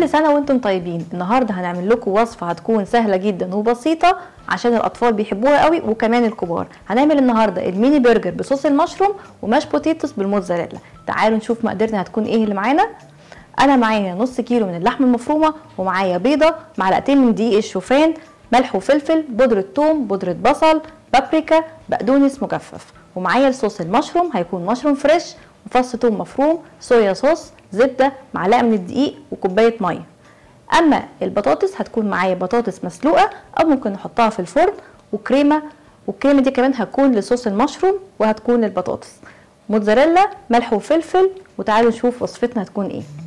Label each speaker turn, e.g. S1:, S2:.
S1: كل سنه وانتم طيبين النهارده هنعمل لكم وصفه هتكون سهله جدا وبسيطه عشان الاطفال بيحبوها قوي وكمان الكبار هنعمل النهارده الميني برجر بصوص المشروم وماش بوتيتوس بالموتزاريلا تعالوا نشوف مقاديرنا هتكون ايه اللي معانا انا معايا نص كيلو من اللحمه المفرومه ومعايا بيضه معلقتين من دقيق الشوفان ملح وفلفل بودره ثوم بودره بصل بابريكا بقدونس مجفف ومعايا الصوص المشروم هيكون مشروم فريش وفص ثوم مفروم صويا صوص زبده معلقه من الدقيق وكوبايه ميه اما البطاطس هتكون معايا بطاطس مسلوقه او ممكن نحطها في الفرن وكريمه والكريمه دي كمان هتكون لصوص المشروم وهتكون البطاطس موتزاريلا ملح وفلفل وتعالوا نشوف وصفتنا هتكون ايه